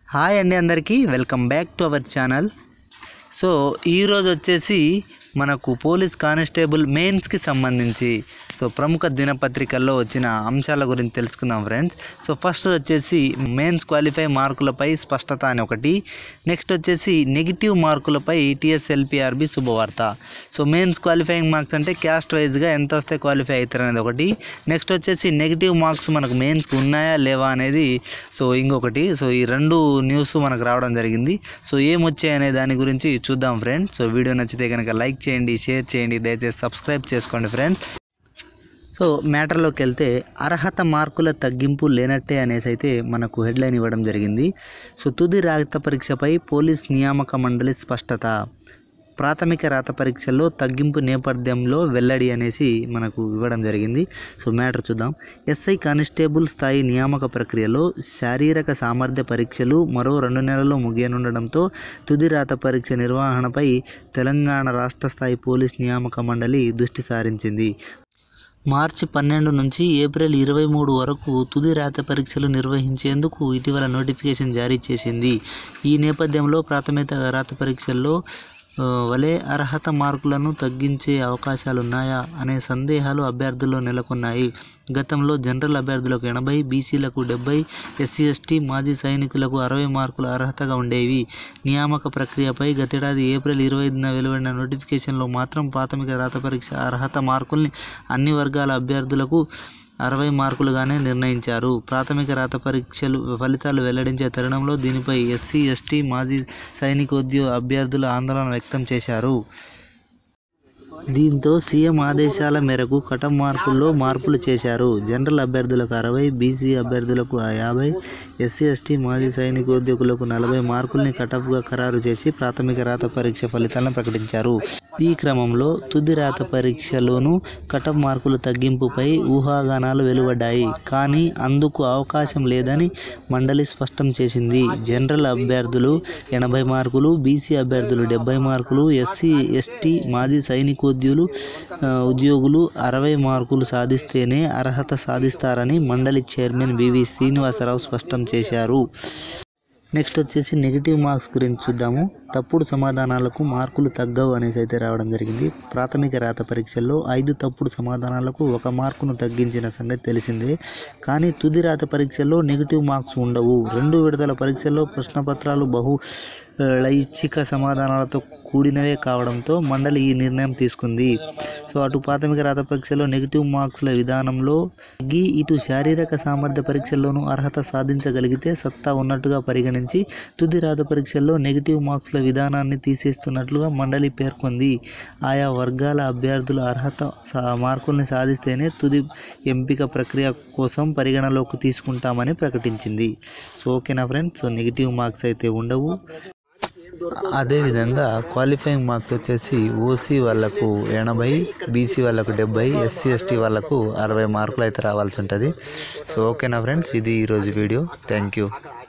hi అండి అందరికీ welcome back to our channel so ఈరోజు వచ్చేసి మనకు పోలీస్ కానిస్టేబుల్ మెయిన్స్కి సంబంధించి సో ప్రముఖ దినపత్రికల్లో వచ్చిన అంశాల గురించి తెలుసుకుందాం ఫ్రెండ్స్ సో ఫస్ట్ వచ్చేసి మెయిన్స్ క్వాలిఫై మార్కులపై స్పష్టత అని ఒకటి నెక్స్ట్ వచ్చేసి నెగిటివ్ మార్కులపై టీఎస్ఎల్పిఆర్బి శుభవార్త సో మెయిన్స్ క్వాలిఫైయింగ్ మార్క్స్ అంటే క్యాస్ట్ వైజ్గా ఎంత వస్తే క్వాలిఫై అవుతారు అనేది ఒకటి నెక్స్ట్ వచ్చేసి నెగిటివ్ మార్క్స్ మనకు మెయిన్స్కి ఉన్నాయా లేవా అనేది సో ఇంకొకటి సో ఈ రెండు న్యూస్ మనకు రావడం జరిగింది సో ఏం వచ్చాయి అనే దాని గురించి చూద్దాం ఫ్రెండ్స్ సో వీడియో నచ్చితే కనుక లైక్ చేయండి షేర్ చేయండి దయచేసి సబ్స్క్రైబ్ చేసుకోండి ఫ్రెండ్స్ సో మ్యాటర్లోకి వెళ్తే అర్హత మార్కుల తగ్గింపు లేనట్టే అనేసి అయితే మనకు హెడ్లైన్ ఇవ్వడం జరిగింది సో తుది రాత పరీక్షపై పోలీస్ నియామక మండలి స్పష్టత ప్రాథమిక రాత పరీక్షల్లో తగ్గింపు నేపథ్యంలో వెల్లడి అనేసి మనకు ఇవ్వడం జరిగింది సో మ్యాటర్ చూద్దాం ఎస్ఐ కానిస్టేబుల్ స్థాయి నియామక ప్రక్రియలో శారీరక సామర్థ్య పరీక్షలు మరో రెండు నెలల్లో ముగియనుండడంతో తుది రాత పరీక్ష నిర్వహణపై తెలంగాణ రాష్ట్ర స్థాయి పోలీస్ నియామక మండలి దృష్టి సారించింది మార్చి పన్నెండు నుంచి ఏప్రిల్ ఇరవై మూడు వరకు తుది రాత పరీక్షలు నిర్వహించేందుకు ఇటీవల నోటిఫికేషన్ జారీ చేసింది ఈ నేపథ్యంలో ప్రాథమిక రాత పరీక్షల్లో ఆ, వలె అర్హత మార్కులను తగ్గించే అవకాశాలున్నాయా అనే సందేహాలు అభ్యర్థుల్లో నెలకొన్నాయి గతంలో జనరల్ అభ్యర్థులకు ఎనభై బీసీలకు డెబ్బై ఎస్సీ ఎస్టీ మాజీ సైనికులకు అరవై మార్కులు అర్హతగా ఉండేవి నియామక ప్రక్రియపై గతేడాది ఏప్రిల్ ఇరవై ఐదున వెలువడిన నోటిఫికేషన్లో మాత్రం ప్రాథమిక రాత పరీక్ష అర్హత మార్కుల్ని అన్ని వర్గాల అభ్యర్థులకు అరవై మార్కులుగానే నిర్ణయించారు ప్రాథమిక రాత పరీక్షలు ఫలితాలు వెల్లడించే తరుణంలో దీనిపై ఎస్సీ ఎస్టీ మాజీ సైనికోద్యోగ అభ్యర్థులు ఆందోళన వ్యక్తం చేశారు దీంతో సీఎం ఆదేశాల మేరకు కటం మార్కుల్లో మార్పులు చేశారు జనరల్ అభ్యర్థులకు అరవై బీసీ అభ్యర్థులకు యాభై ఎస్సీ ఎస్టీ మాజీ సైనికోద్యోగులకు నలభై మార్కుల్ని కటఫ్గా ఖరారు చేసి ప్రాథమిక రాత పరీక్ష ఫలితాలను ప్రకటించారు ఈ క్రమంలో తుది రాత పరీక్షలోనూ కటఫ్ మార్కుల తగ్గింపుపై ఊహాగానాలు వెలువడ్డాయి కానీ అందుకు అవకాశం లేదని మండలి స్పష్టం చేసింది జనరల్ అభ్యర్థులు ఎనభై మార్కులు బీసీ అభ్యర్థులు డెబ్బై మార్కులు ఎస్సీ ఎస్టీ మాజీ సైనికోద్యోగులు ఆ, ఉద్యోగులు అరవై మార్కులు సాధిస్తేనే అర్హత సాధిస్తారని మండలి చైర్మన్ వివి శ్రీనివాసరావు స్పష్టం చేశారు నెక్స్ట్ వచ్చేసి నెగిటివ్ మార్క్స్ గురించి చూద్దాము తప్పుడు సమాధానాలకు మార్కులు తగ్గవు అనేసి అయితే రావడం జరిగింది ప్రాథమిక రాత పరీక్షల్లో ఐదు తప్పుడు సమాధానాలకు ఒక మార్కును తగ్గించిన సంగతి తెలిసిందే కానీ తుది రాత పరీక్షల్లో నెగిటివ్ మార్క్స్ ఉండవు రెండు విడతల పరీక్షల్లో ప్రశ్నపత్రాలు బహు ఆ, లైచ్ఛిక సమాధానాలతో కూడినవే కావడంతో మండలి ఈ నిర్ణయం తీసుకుంది సో అటు ప్రాథమిక రాత పరీక్షలో నెగిటివ్ మార్క్స్ల విధానంలో తగ్గి ఇటు శారీరక సామర్థ్య పరీక్షల్లోనూ అర్హత సాధించగలిగితే సత్తా ఉన్నట్టుగా పరిగణించి తుది రాత పరీక్షల్లో నెగిటివ్ మార్క్స్ల విధానాన్ని తీసేస్తున్నట్లుగా మండలి పేర్కొంది ఆయా వర్గాల అభ్యర్థుల అర్హత సా- మార్కుల్ని సాధిస్తేనే తుది ఎంపిక ప్రక్రియ కోసం పరిగణలోకి తీసుకుంటామని ప్రకటించింది సో ఓకేనా ఫ్రెండ్స్ సో నెగిటివ్ మార్క్స్ అయితే ఉండవు అదేవిధంగా క్వాలిఫైయింగ్ మార్క్స్ వచ్చేసి ఓసీ వాళ్ళకు ఎనభై బీసీ వాళ్ళకు డెబ్బై ఎస్సీ ఎస్టీ వాళ్ళకు అరవై మార్కులు అయితే రావాల్సి ఉంటుంది సో ఓకేనా ఫ్రెండ్స్ ఇది ఈరోజు వీడియో థ్యాంక్ యూ